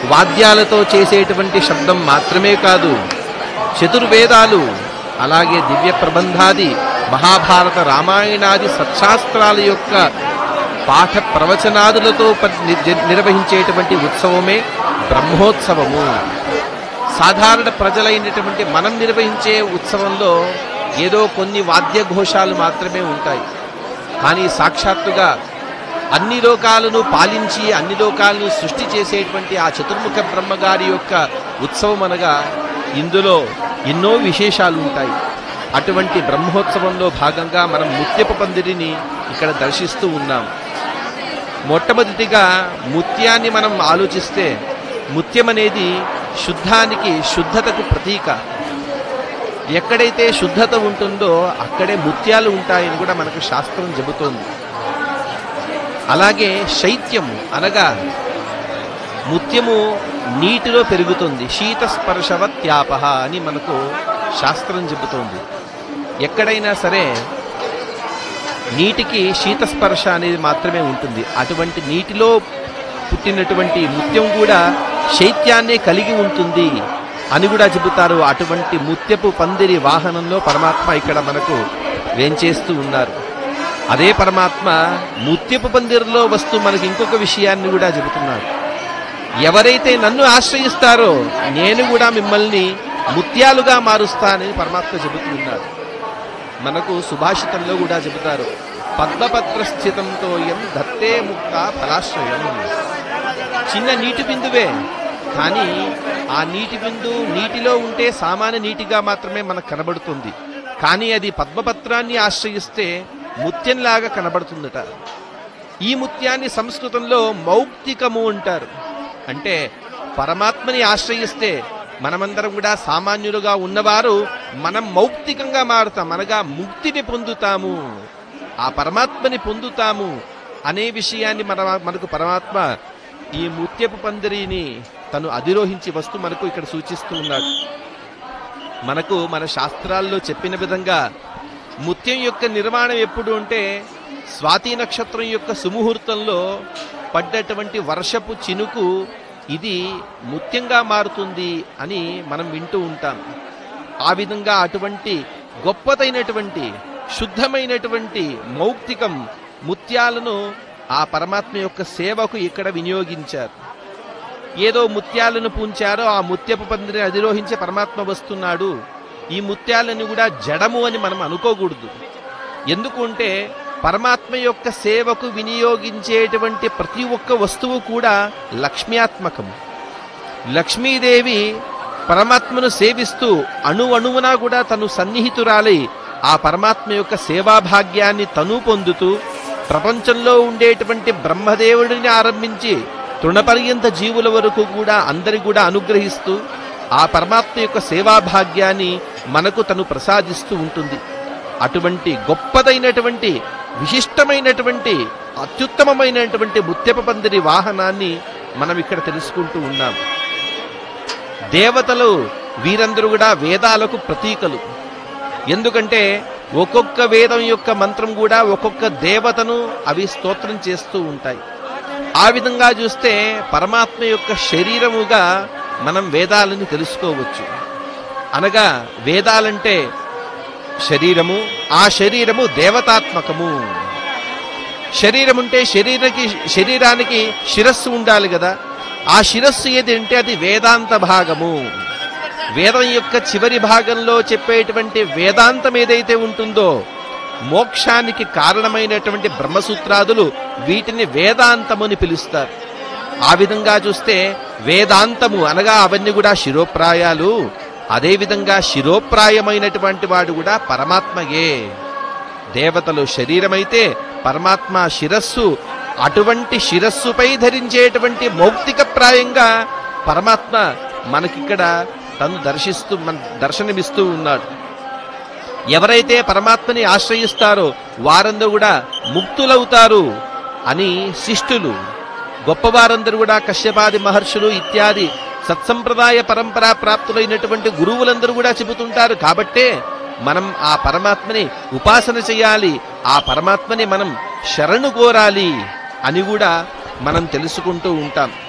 వాద్యాలతో చేసేటువంటి శబ్దం మాత్రమే కాదు చతుర్వేదాలు అలాగే దివ్య ప్రబంధాది మహాభారత రామాయణాది సత్శాస్త్రాల యొక్క పాఠ ప్రవచనాదులతో ప- ని- నిర్వహించేటువంటి ఉత్సవమే బ్రహ్మోత్సవము సాధారణ ప్రజలైనటువంటి మనం నిర్వహించే ఉత్సవంలో ఏదో కొన్ని వాద్యఘోషాలు మాత్రమే ఉంటాయి కానీ సాక్షాత్తుగా అన్ని లోకాలను పాలించి అన్ని లోకాలను సృష్టి చేసేటువంటి ఆ చతుర్ముఖ బ్రహ్మగారి యొక్క ఉత్సవం అనగా ఇందులో ఎన్నో విశేషాలు ఉంటాయి అటువంటి బ్రహ్మోత్సవంలో భాగంగా మనం ముత్యపు పందిరిని ఇక్కడ దర్శిస్తూ ఉన్నాం మొట్టమొదటిగా ముత్యాన్ని మనం ఆలోచిస్తే ముత్యం అనేది శుద్ధానికి శుద్ధతకు ప్రతీక ఎక్కడైతే శుద్ధత ఉంటుందో అక్కడే ముత్యాలు ఉంటాయని కూడా మనకు శాస్త్రం చెబుతోంది అలాగే శైత్యము అనగా ముత్యము నీటిలో పెరుగుతుంది శీతస్పర్శవత్యాపహ అని మనకు శాస్త్రం చెబుతోంది ఎక్కడైనా సరే నీటికి శీతస్పర్శ అనేది మాత్రమే ఉంటుంది అటువంటి నీటిలో పుట్టినటువంటి ముత్యం కూడా శైత్యాన్నే కలిగి ఉంటుంది అని కూడా చెబుతారు అటువంటి ముత్యపు పందిరి వాహనంలో పరమాత్మ ఇక్కడ మనకు వేంచేస్తూ ఉన్నారు అదే పరమాత్మ ముత్యపు పందిరిలో వస్తూ మనకి ఇంకొక విషయాన్ని కూడా చెబుతున్నారు ఎవరైతే నన్ను ఆశ్రయిస్తారో నేను కూడా మిమ్మల్ని ముత్యాలుగా మారుస్తానని పరమాత్మ చెబుతూ ఉన్నారు మనకు సుభాషితంలో కూడా చెబుతారు పద్మపత్ర స్థితంతో ఎం దత్తే ముక్త ఫలాశ్రయం చిన్న నీటి బిందువే కానీ ఆ నీటి బిందు నీటిలో ఉంటే సామాన్య నీటిగా మాత్రమే మనకు కనబడుతుంది కానీ అది పద్మపత్రాన్ని ఆశ్రయిస్తే ముత్యంలాగా కనబడుతుందట ఈ ముత్యాన్ని సంస్కృతంలో మౌక్తికము అంటారు అంటే పరమాత్మని ఆశ్రయిస్తే మనమందరం కూడా సామాన్యులుగా ఉన్నవారు మనం మౌక్తికంగా మారుతాం అనగా ముక్తిని పొందుతాము ఆ పరమాత్మని పొందుతాము అనే విషయాన్ని మన మనకు పరమాత్మ ఈ ముత్యపు పందిరిని తను అధిరోహించి వస్తూ మనకు ఇక్కడ సూచిస్తూ ఉన్నాడు మనకు మన శాస్త్రాల్లో చెప్పిన విధంగా ముత్యం యొక్క నిర్మాణం ఎప్పుడు అంటే స్వాతి నక్షత్రం యొక్క సుముహూర్తంలో పడ్డటువంటి వర్షపు చినుకు ఇది ముత్యంగా మారుతుంది అని మనం వింటూ ఉంటాం ఆ విధంగా అటువంటి గొప్పదైనటువంటి శుద్ధమైనటువంటి మౌక్తికం ముత్యాలను ఆ పరమాత్మ యొక్క సేవకు ఇక్కడ వినియోగించారు ఏదో ముత్యాలను పూంచారో ఆ ముత్యపు పందిని అధిరోహించి పరమాత్మ వస్తున్నాడు ఈ ముత్యాలను కూడా జడము అని మనం అనుకోకూడదు ఎందుకు అంటే పరమాత్మ యొక్క సేవకు వినియోగించేటువంటి ప్రతి ఒక్క వస్తువు కూడా లక్ష్మ్యాత్మకం లక్ష్మీదేవి పరమాత్మను సేవిస్తూ అణు అణువునా కూడా తను సన్నిహితురాలై ఆ పరమాత్మ యొక్క సేవాభాగ్యాన్ని తను పొందుతూ ప్రపంచంలో ఉండేటువంటి బ్రహ్మదేవుడిని ఆరంభించి తృణపర్యంత జీవుల వరకు కూడా అందరి కూడా అనుగ్రహిస్తూ ఆ పరమాత్మ యొక్క సేవాభాగ్యాన్ని మనకు తను ప్రసాదిస్తూ ఉంటుంది అటువంటి గొప్పదైనటువంటి విశిష్టమైనటువంటి అత్యుత్తమమైనటువంటి ముత్యప పందిరి వాహనాన్ని మనం ఇక్కడ తెలుసుకుంటూ ఉన్నాం దేవతలు వీరందరూ కూడా వేదాలకు ప్రతీకలు ఎందుకంటే ఒక్కొక్క వేదం యొక్క మంత్రం కూడా ఒక్కొక్క దేవతను అవి స్తోత్రం చేస్తూ ఉంటాయి ఆ విధంగా చూస్తే పరమాత్మ యొక్క శరీరముగా మనం వేదాలని తెలుసుకోవచ్చు అనగా వేదాలంటే శరీరము ఆ శరీరము దేవతాత్మకము శరీరం ఉంటే శరీరకి శరీరానికి శిరస్సు ఉండాలి కదా ఆ శిరస్సు ఏది అంటే అది వేదాంత భాగము వేదం యొక్క చివరి భాగంలో చెప్పేటువంటి వేదాంతం ఏదైతే ఉంటుందో మోక్షానికి కారణమైనటువంటి బ్రహ్మసూత్రాదులు వీటిని వేదాంతముని పిలుస్తారు ఆ విధంగా చూస్తే వేదాంతము అనగా అవన్నీ కూడా శిరోప్రాయాలు అదేవిధంగా శిరోప్రాయమైనటువంటి వాడు కూడా పరమాత్మయే దేవతలు శరీరమైతే పరమాత్మ శిరస్సు అటువంటి శిరస్సుపై ధరించేటువంటి మౌక్తిక ప్రాయంగా పరమాత్మ మనకిక్కడ తను దర్శిస్తూ మన దర్శనమిస్తూ ఉన్నాడు ఎవరైతే పరమాత్మని ఆశ్రయిస్తారో వారందరూ కూడా ముక్తులవుతారు అని శిష్టులు గొప్పవారందరూ కూడా కశ్యపాది మహర్షులు ఇత్యాది సత్సంప్రదాయ పరంపరా ప్రాప్తులైనటువంటి గురువులందరూ కూడా చెబుతుంటారు కాబట్టే మనం ఆ పరమాత్మని ఉపాసన చేయాలి ఆ పరమాత్మని మనం శరణు కోరాలి అని కూడా మనం తెలుసుకుంటూ ఉంటాం